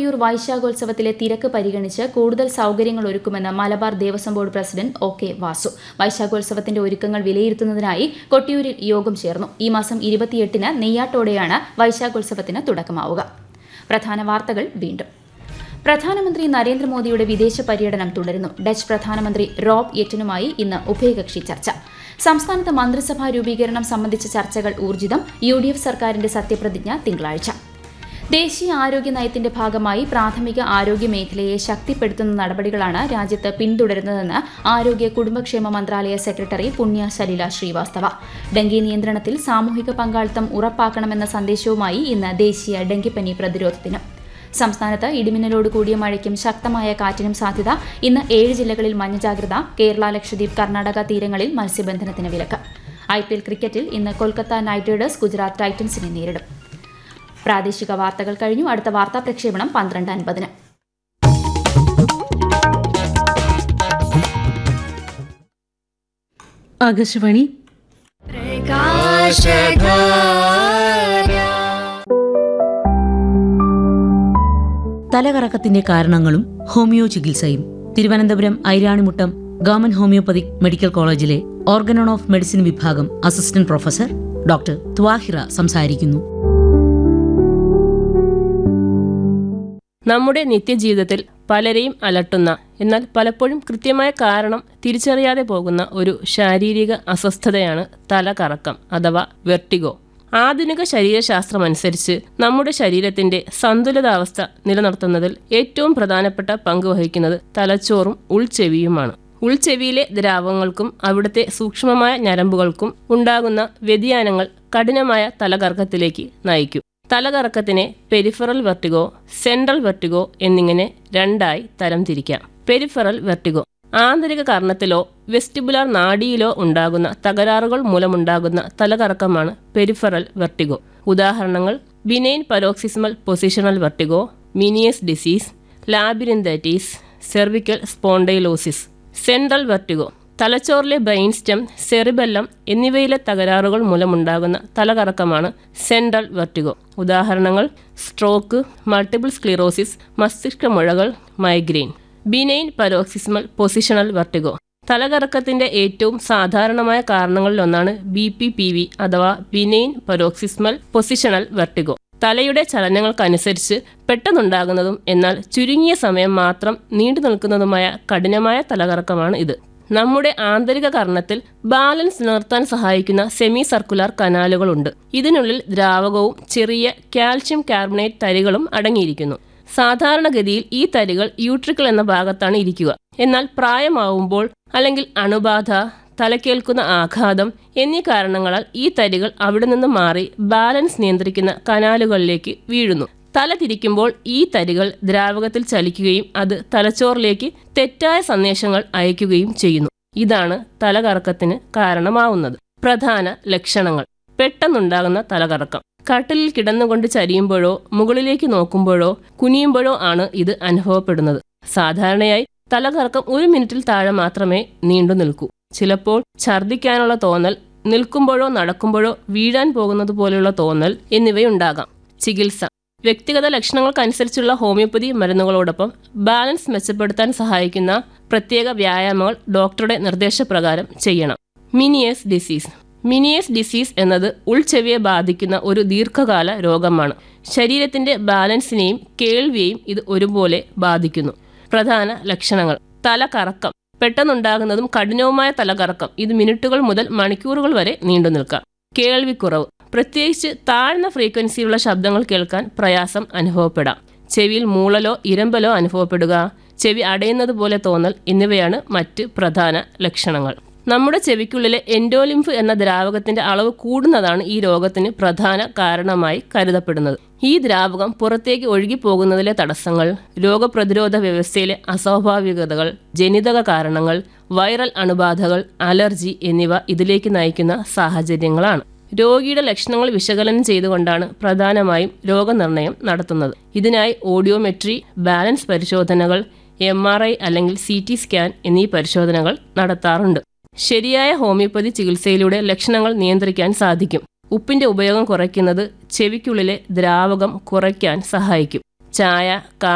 കൊട്ടിയൂർ വൈശാഖോത്സവത്തിലെ തിരക്ക് പരിഗണിച്ച് കൂടുതൽ സൗകര്യങ്ങൾ ഒരുക്കുമെന്ന് Malabar Devaswom board president O K Vasu വൈശാഖോത്സവത്തിന്റെ ഒരുക്കങ്ങൾ വിലയിരുത്തുന്നതിനായി കൊട്ടിയൂരിൽ യോഗം ചേർന്നു ഈ മാസം ഇരുപത്തിയെട്ടിന് നെയ്യാട്ടോടെയാണ് വൈശാഖോത്സവത്തിന് തുടക്കമാവുക പ്രധാന വാർത്തകൾ വീണ്ടും പ്രധാനമന്ത്രി നരേന്ദ്രമോദിയുടെ വിദേശ പര്യടനം തുടരുന്നു ഡച്ച് പ്രധാനമന്ത്രി റോബ് യെറ്റനുമായി ഇന്ന് ഉഭയകക്ഷി ചർച്ച സംസ്ഥാനത്ത് മന്ത്രിസഭാ രൂപീകരണം സംബന്ധിച്ച ചർച്ചകൾ ഊർജിതം യു ഡി എഫ് സർക്കാരിന്റെ സത്യപ്രതിജ്ഞ തിങ്കളാഴ്ച ദേശീയ ആരോഗ്യ നയത്തിന്റെ ഭാഗമായി പ്രാഥമിക ആരോഗ്യ മേഖലയെ ശക്തിപ്പെടുത്തുന്ന നടപടികളാണ് രാജ്യത്ത് പിന്തുടരുന്നതെന്ന് ആരോഗ്യ കുടുംബക്ഷേമ മന്ത്രാലയ സെക്രട്ടറി പുണ്യ സലില ശ്രീവാസ്തവ ഡെങ്കി നിയന്ത്രണത്തിൽ സാമൂഹിക പങ്കാളിത്തം ഉറപ്പാക്കണമെന്ന സന്ദേശവുമായി ഇന്ന് ദേശീയ ഡെങ്കിപ്പനി പ്രതിരോധ ദിനം സംസ്ഥാനത്ത് ഇടിമിന്നലോട് കൂടിയ മഴയ്ക്കും ശക്തമായ കാറ്റിനും സാധ്യത ഇന്ന് ഏഴ് ജില്ലകളിൽ മഞ്ഞ ജാഗ്രത കേരള ലക്ഷദ്വീപ് കർണാടക തീരങ്ങളിൽ മത്സ്യബന്ധനത്തിന് വിലക്ക് ഐ പി എൽ ക്രിക്കറ്റിൽ ഇന്ന് കൊൽക്കത്ത നൈറ്റ് റൈഡേഴ്സ് ഗുജറാത്ത് ടൈറ്റൻസിനെ നേരിടും പ്രാദേശിക വാർത്തകൾ കഴിഞ്ഞു അടുത്ത വാർത്താ പ്രക്ഷേപണം പന്ത്രണ്ട് അൻപതിന് ആകാശവാണി തലകറക്കത്തിന്റെ കാരണങ്ങളും ഹോമിയോ ചികിത്സയും Thiruvananthapuram Airanimuttam government homoeopathic medical കോളേജിലെ ഓർഗനോൺ ഓഫ് മെഡിസിൻ വിഭാഗം അസിസ്റ്റന്റ് പ്രൊഫസർ ഡോക്ടർ ത്വാഹിറ സംസാരിക്കുന്നു നമ്മുടെ നിത്യജീവിതത്തിൽ പലരെയും അലട്ടുന്ന എന്നാൽ പലപ്പോഴും കൃത്യമായ കാരണം തിരിച്ചറിയാതെ പോകുന്ന ഒരു ശാരീരിക അസ്വസ്ഥതയാണ് തലകറക്കം അഥവാ വെർട്ടിഗോ ആധുനിക ശരീരശാസ്ത്രമനുസരിച്ച് നമ്മുടെ ശരീരത്തിന്റെ സന്തുലിതാവസ്ഥ നിലനിർത്തുന്നതിൽ ഏറ്റവും പ്രധാനപ്പെട്ട പങ്ക് വഹിക്കുന്നത് തലച്ചോറും ഉൾച്ചെവിയുമാണ് ഉൾച്ചെവിയിലെ ദ്രാവകങ്ങൾക്കും അവിടുത്തെ സൂക്ഷ്മമായ ഞരമ്പുകൾക്കും ഉണ്ടാകുന്ന വ്യതിയാനങ്ങൾ കഠിനമായ തലകറക്കത്തിലേക്ക് നയിക്കും തലകറക്കത്തിനെ പെരിഫറൽ വെർട്ടിഗോ സെൻട്രൽ വെർട്ടിഗോ എന്നിങ്ങനെ രണ്ടായി തരംതിരിക്കാം പെരിഫറൽ വെർട്ടിഗോ ആന്തരിക കർണത്തിലോ വെസ്റ്റിബുലാർ നാഡിയിലോ ഉണ്ടാകുന്ന തകരാറുകൾ മൂലമുണ്ടാകുന്ന തലകറക്കമാണ് പെരിഫറൽ വെർട്ടിഗോ ഉദാഹരണങ്ങൾ benign paroxysmal positional vertigo Meniere's disease labyrinthitis cervical spondylosis central vertigo തലച്ചോറിലെ ബ്രെയിൻ സ്റ്റെം സെറിബെല്ലം എന്നിവയിലെ തകരാറുകൾ മൂലമുണ്ടാകുന്ന തലകറക്കമാണ് സെൻട്രൽ വെർട്ടിഗോ ഉദാഹരണങ്ങൾ സ്ട്രോക്ക് മൾട്ടിപ്പിൾ സ്ക്ലിറോസിസ് മസ്തിഷ്ക മുഴകൾ migraine benign paroxysmal positional vertigo തലകറക്കത്തിന്റെ ഏറ്റവും സാധാരണമായ കാരണങ്ങളിലൊന്നാണ് ബി പി പി വി അഥവാ ബിനൈൻ പരോക്സിസ്മൽ പൊസിഷണൽ വെർട്ടിഗോ തലയുടെ ചലനങ്ങൾക്കനുസരിച്ച് പെട്ടെന്നുണ്ടാകുന്നതും എന്നാൽ ചുരുങ്ങിയ സമയം മാത്രം നീണ്ടു നിൽക്കുന്നതുമായ കഠിനമായ തലകറക്കമാണ് ഇത് നമ്മുടെ ആന്തരിക കർണത്തിൽ ബാലൻസ് നിലനിർത്താൻ സഹായിക്കുന്ന സെമി സർക്കുലർ കനാലുകളുണ്ട് ഇതിനുള്ളിൽ ദ്രാവകവും ചെറിയ കാൽഷ്യം കാർബണേറ്റ് തരികളും അടങ്ങിയിരിക്കുന്നു സാധാരണഗതിയിൽ ഈ തരികൾ യൂട്രിക്കിൾ എന്ന ഭാഗത്താണ് ഇരിക്കുക എന്നാൽ പ്രായമാവുമ്പോൾ അല്ലെങ്കിൽ അണുബാധ തലക്കേൽക്കുന്ന ആഘാതം എന്നീ കാരണങ്ങളാൽ ഈ തരികൾ അവിടെ നിന്ന് മാറി ബാലൻസ് നിയന്ത്രിക്കുന്ന കനാലുകളിലേക്ക് വീഴുന്നു തല തിരിക്കുമ്പോൾ ഈ തരികൾ ദ്രാവകത്തിൽ ചലിക്കുകയും അത് തലച്ചോറിലേക്ക് തെറ്റായ സന്ദേശങ്ങൾ അയക്കുകയും ചെയ്യുന്നു ഇതാണ് തലകറക്കത്തിന് കാരണമാവുന്നത് പ്രധാന ലക്ഷണങ്ങൾ പെട്ടെന്നുണ്ടാകുന്ന തലകറക്കം കട്ടിലിൽ കിടന്നുകൊണ്ട് ചരിയുമ്പോഴോ മുകളിലേക്ക് നോക്കുമ്പോഴോ കുനിയുമ്പോഴോ ആണ് ഇത് അനുഭവപ്പെടുന്നത് സാധാരണയായി തലകറക്കം ഒരു മിനിറ്റിൽ താഴെ മാത്രമേ നീണ്ടു നിൽക്കൂ ചിലപ്പോൾ ഛർദ്ദിക്കാനുള്ള തോന്നൽ നിൽക്കുമ്പോഴോ നടക്കുമ്പോഴോ വീഴാൻ പോകുന്നത് പോലെയുള്ള തോന്നൽ എന്നിവയുണ്ടാകാം ചികിത്സ വ്യക്തിഗത ലക്ഷണങ്ങൾക്കനുസരിച്ചുള്ള ഹോമിയോപ്പതി മരുന്നുകളോടൊപ്പം ബാലൻസ് മെച്ചപ്പെടുത്താൻ സഹായിക്കുന്ന പ്രത്യേക വ്യായാമങ്ങൾ ഡോക്ടറുടെ നിർദ്ദേശപ്രകാരം ചെയ്യണം മിനിയസ് ഡിസീസ് മിനിയസ് ഡിസീസ് എന്നത് ഉൾച്ചെവിയെ ബാധിക്കുന്ന ഒരു ദീർഘകാല രോഗമാണ് ശരീരത്തിന്റെ ബാലൻസിനെയും കേൾവിയെയും ഇത് ഒരുപോലെ ബാധിക്കുന്നു പ്രധാന ലക്ഷണങ്ങൾ തലകറക്കം പെട്ടെന്നുണ്ടാകുന്നതും കഠിനവുമായ തലകറക്കം ഇത് മിനിറ്റുകൾ മുതൽ മണിക്കൂറുകൾ വരെ നീണ്ടു നിൽക്കാം കേൾവിക്കുറവ് പ്രത്യേകിച്ച് താഴ്ന്ന ഫ്രീക്വൻസിയിലുള്ള ശബ്ദങ്ങൾ കേൾക്കാൻ പ്രയാസം അനുഭവപ്പെടാം ചെവിയിൽ മൂളലോ ഇരമ്പലോ അനുഭവപ്പെടുക ചെവി അടയുന്നത് പോലെ തോന്നൽ എന്നിവയാണ് മറ്റ് പ്രധാന ലക്ഷണങ്ങൾ നമ്മുടെ ചെവിക്കുള്ളിലെ എൻഡോലിംഫ് എന്ന ദ്രാവകത്തിന്റെ അളവ് കൂടുന്നതാണ് ഈ രോഗത്തിന് പ്രധാന കാരണമായി കരുതപ്പെടുന്നത് ഈ ദ്രാവകം പുറത്തേക്ക് ഒഴുകിപ്പോകുന്നതിലെ തടസ്സങ്ങൾ രോഗപ്രതിരോധ വ്യവസ്ഥയിലെ അസ്വാഭാവികതകൾ ജനിതക കാരണങ്ങൾ വൈറൽ അണുബാധകൾ അലർജി എന്നിവ ഇതിലേക്ക് നയിക്കുന്ന സാഹചര്യങ്ങളാണ് രോഗിയുടെ ലക്ഷണങ്ങൾ വിശകലനം ചെയ്തുകൊണ്ടാണ് പ്രധാനമായും രോഗനിർണയം നടത്തുന്നത് ഇതിനായി ഓഡിയോമെട്രി ബാലൻസ് പരിശോധനകൾ എം ആർ ഐ അല്ലെങ്കിൽ സി ടി സ്കാൻ എന്നീ പരിശോധനകൾ നടത്താറുണ്ട് ശരിയായ ഹോമിയോപ്പതി ചികിത്സയിലൂടെ ലക്ഷണങ്ങൾ നിയന്ത്രിക്കാൻ സാധിക്കും ഉപ്പിന്റെ ഉപയോഗം കുറയ്ക്കുന്നത് ചെവിക്കുള്ളിലെ ദ്രാവകം കുറയ്ക്കാൻ സഹായിക്കും ചായ